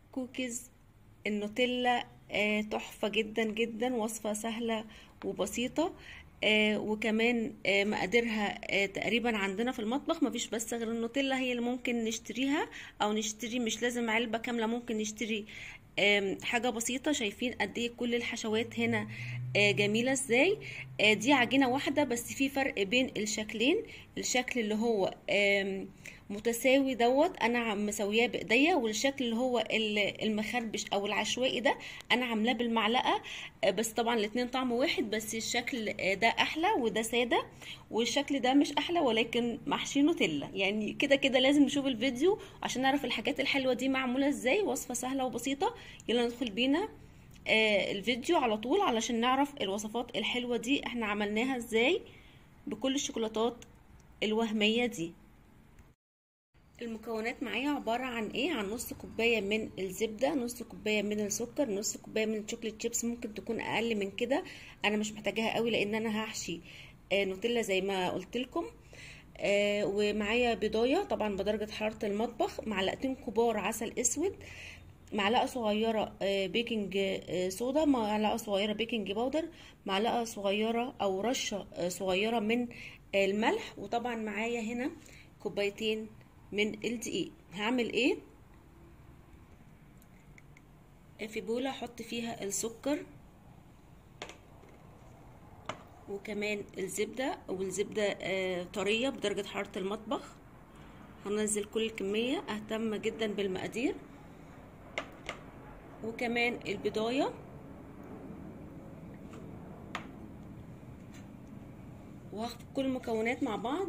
كوكيز النوتيلا آه، تحفة جدا جدا وصفة سهلة وبسيطة آه، وكمان آه، مقاديرها آه، تقريبا عندنا في المطبخ مفيش بس غير النوتيلا هي اللي ممكن نشتريها او نشتري مش لازم علبة كاملة ممكن نشتري آم، حاجة بسيطة شايفين قد ايه كل الحشوات هنا آه، جميلة ازاي آه، دي عجينة واحدة بس في فرق بين الشكلين الشكل اللي هو آم، متساوي دوت انا عم مسوياه بايديا والشكل اللي هو ال- المخربش او العشوائي ده انا عاملاه بالمعلقه آه، بس طبعا الاتنين طعم واحد بس الشكل آه، ده احلى وده ساده والشكل ده مش احلى ولكن محشي نوتيلا يعني كده كده لازم نشوف الفيديو عشان نعرف الحاجات الحلوه دي معموله ازاي وصفه سهله وبسيطه يلا ندخل بينا آه، الفيديو على طول علشان نعرف الوصفات الحلوه دي احنا عملناها ازاي بكل الشوكولاتات الوهميه دي المكونات معايا عبارة عن ايه عن نص كوباية من الزبدة نص كوباية من السكر نص كوباية من الشوكليت شيبس ممكن تكون اقل من كده انا مش محتاجاها قوي لان انا هحشي آه نوتيلا زي ما قلت لكم آه ومعايا بيضاية طبعا بدرجة حرارة المطبخ معلقتين كبار عسل اسود معلقة صغيرة آه بيكنج آه صودا معلقة صغيرة بيكنج باودر معلقة صغيرة او رشة آه صغيرة من آه الملح وطبعا معايا هنا كوبايتين من الدقيق هعمل ايه في بولة احط فيها السكر وكمان الزبدة والزبدة آه طرية بدرجة حرارة المطبخ هنزل كل الكمية اهتم جدا بالمقادير وكمان البضاية وهخفق كل المكونات مع بعض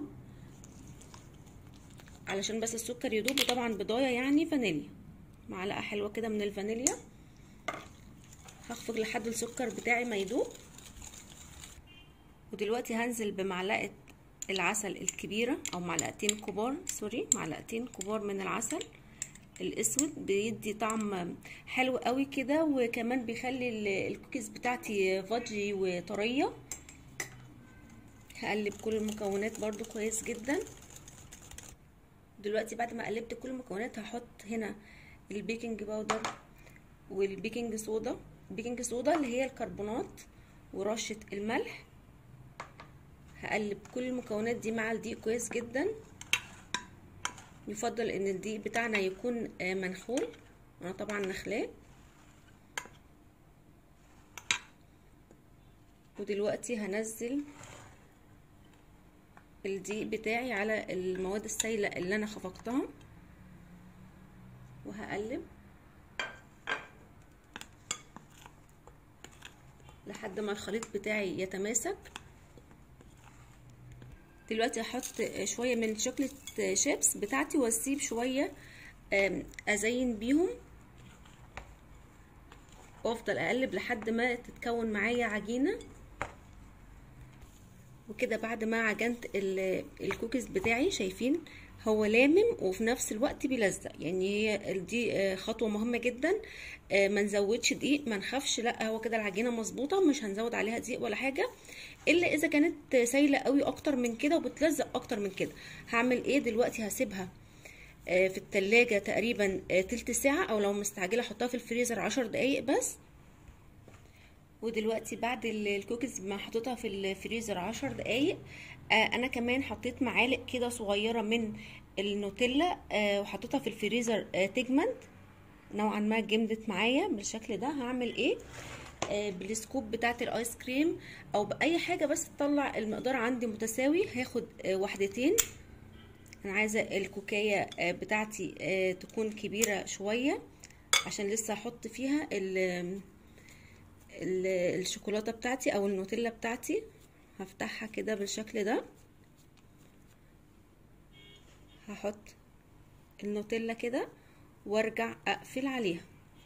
علشان بس السكر يدوب وطبعا بضايه يعني فانيليا معلقه حلوه كده من الفانيليا هخفق لحد السكر بتاعي ما يدوب ودلوقتي هنزل بمعلقه العسل الكبيره او معلقتين كبار سوري معلقتين كبار من العسل الاسود بيدي طعم حلو قوي كده وكمان بيخلي الكوكيز بتاعتي فادجي وطريه هقلب كل المكونات برضو كويس جدا دلوقتي بعد ما قلبت كل المكونات هحط هنا البيكنج باودر والبيكنج صودا البيكنج صودا اللي هي الكربونات ورشة الملح هقلب كل المكونات دي مع الدقيق كويس جدا يفضل ان الدقيق بتاعنا يكون منخول انا طبعا نخلاه ودلوقتي هنزل الدقيق بتاعي على المواد السائلة اللي انا خفقتها وهقلب لحد ما الخليط بتاعي يتماسك دلوقتي هحط شوية من الشوكليت شيبس بتاعتي واسيب شوية ازين بيهم وافضل اقلب لحد ما تتكون معايا عجينه وكده بعد ما عجنت الكوكيز بتاعي شايفين هو لامم وفي نفس الوقت بيلزق يعني هي دي خطوه مهمه جدا ما نزودش دقيق ما نخافش لا هو كده العجينه مظبوطه مش هنزود عليها دقيق ولا حاجه الا اذا كانت سايله قوي اكتر من كده وبتلزق اكتر من كده هعمل ايه دلوقتي هسيبها في التلاجة تقريبا تلت ساعة او لو مستعجلة احطها في الفريزر عشر دقايق بس ودلوقتي بعد الكوكيز ما حطيتها في الفريزر عشر دقايق آه انا كمان حطيت معالق كده صغيرة من النوتيلا آه وحطيتها في الفريزر آه تجمد نوعا ما جمدت معايا بالشكل ده هعمل ايه آه بالسكوب بتاعت الايس كريم او باي حاجة بس تطلع المقدار عندي متساوي هاخد آه وحدتين انا عايزة الكوكاية آه بتاعتي آه تكون كبيرة شوية عشان لسه هحط فيها الشوكولاته بتاعتي او النوتيلا بتاعتي هفتحها كده بالشكل ده هحط النوتيلا كده وارجع اقفل عليها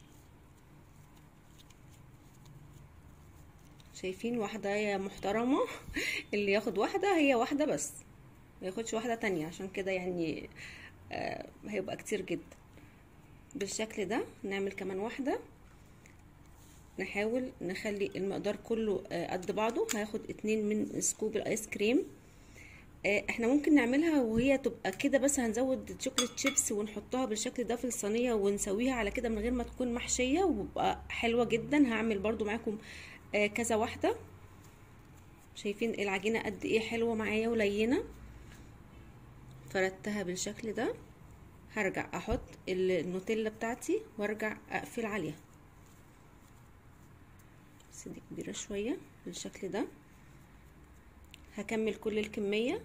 شايفين واحده هي محترمه اللي ياخد واحده هي واحده بس ما ياخدش واحده تانية عشان كده يعني آه هيبقى كتير جدا بالشكل ده نعمل كمان واحده نحاول نخلي المقدار كله قد بعضه هاخد اتنين من سكوب الايس كريم آه، احنا ممكن نعملها وهي تبقى كده بس هنزود شوكليت شيبس ونحطها بالشكل ده في الصينيه ونسويها على كده من غير ما تكون محشيه وبقى حلوه جدا هعمل برضو معاكم آه، كذا واحده شايفين العجينه قد ايه حلوه معايا ولينه فردتها بالشكل ده هرجع احط النوتيلا بتاعتي وارجع اقفل عليها بس دي كبيره شويه بالشكل ده هكمل كل الكميه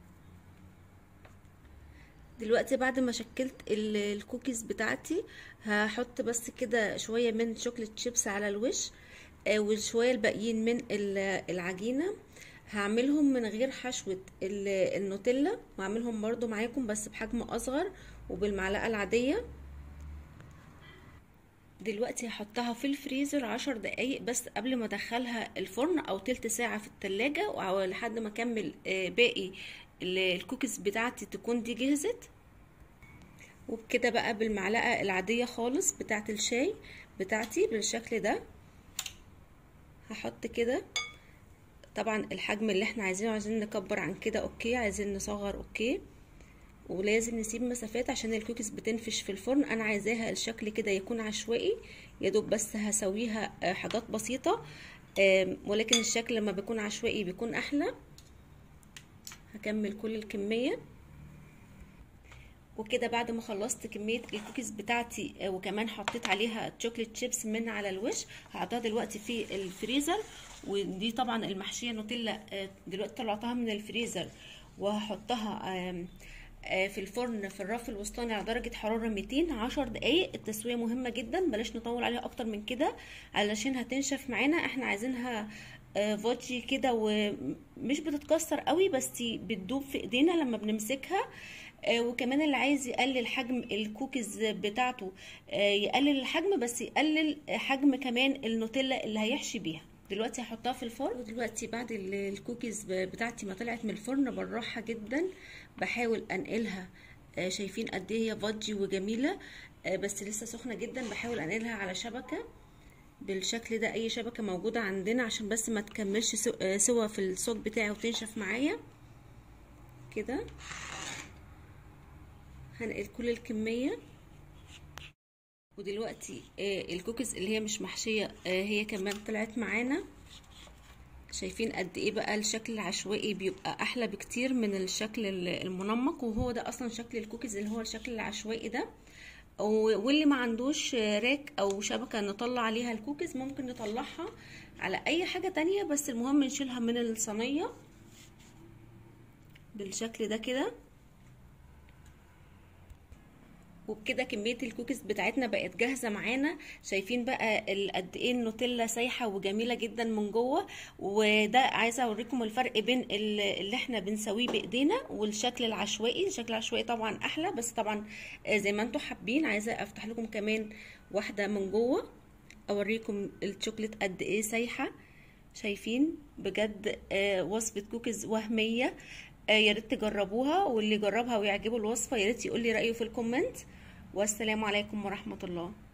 دلوقتي بعد ما شكلت الكوكيز بتاعتي هحط بس كده شويه من شوكليت شيبس على الوش وشويه الباقيين من العجينه هعملهم من غير حشوة النوتيلا وهعملهم برضو معاكم بس بحجم اصغر وبالمعلقة العادية دلوقتي هحطها في الفريزر عشر دقايق بس قبل ما ادخلها الفرن او تلت ساعة في التلاجة لحد ما اكمل باقي الكوكيز بتاعتي تكون دي جهزت وبكده بقى بالمعلقة العادية خالص بتاعة الشاي بتاعتي بالشكل ده هحط كده طبعا الحجم اللي احنا عايزينه عايزين نكبر عن كده اوكي عايزين نصغر اوكي ولازم نسيب مسافات عشان الكوكيز بتنفش في الفرن انا عايزاها الشكل كده يكون عشوائي يا دوب بس هسويها حاجات بسيطة ولكن الشكل لما بيكون عشوائي بيكون احلى هكمل كل الكمية وكده بعد ما خلصت كمية الكوكيز بتاعتي وكمان حطيت عليها تشوكليت شيبس من على الوش هحطها دلوقتي في الفريزر ودي طبعا المحشية نوتيلا دلوقتي طلعتها من الفريزر وهحطها في الفرن في الرف الوسطاني على درجة حرارة 200 10 دقايق التسوية مهمة جدا بلاش نطول عليها اكتر من كده علشان هتنشف معانا احنا عايزينها فوتشي كده ومش بتتكسر قوي بس بتدوب في ايدينا لما بنمسكها وكمان اللي عايز يقلل حجم الكوكيز بتاعته يقلل الحجم بس يقلل حجم كمان النوتيلا اللي هيحشي بيها دلوقتي هحطها في الفرن ودلوقتي بعد الكوكيز بتاعتي ما طلعت من الفرن بالراحه جدا بحاول انقلها شايفين قد ايه هي فادجي وجميله بس لسه سخنه جدا بحاول انقلها على شبكه بالشكل ده اي شبكه موجوده عندنا عشان بس ما تكملش سوا في الصوت بتاعي وتنشف معايا كده هنقل كل الكميه ودلوقتي الكوكيز اللي هي مش محشيه هي كمان طلعت معانا شايفين قد ايه بقى الشكل العشوائي بيبقى احلى بكتير من الشكل المنمق وهو ده اصلا شكل الكوكيز اللي هو الشكل العشوائي ده واللي ما عندوش راك او شبكه نطلع عليها الكوكيز ممكن نطلعها على اي حاجه تانية بس المهم نشيلها من الصينيه بالشكل ده كده وبكده كميه الكوكيز بتاعتنا بقت جاهزه معانا شايفين بقى قد ايه النوتيلا سايحه وجميله جدا من جوه وده عايزه اوريكم الفرق بين اللي احنا بنسويه بايدينا والشكل العشوائي الشكل العشوائي طبعا احلى بس طبعا زي ما انتم حابين عايزه افتح لكم كمان واحده من جوه اوريكم الشوكليت قد ايه سايحه شايفين بجد وصفه كوكيز وهميه يا ريت تجربوها واللي جربها ويعجبه الوصفه يا ريت يقول لي رايه في الكومنت والسلام عليكم ورحمه الله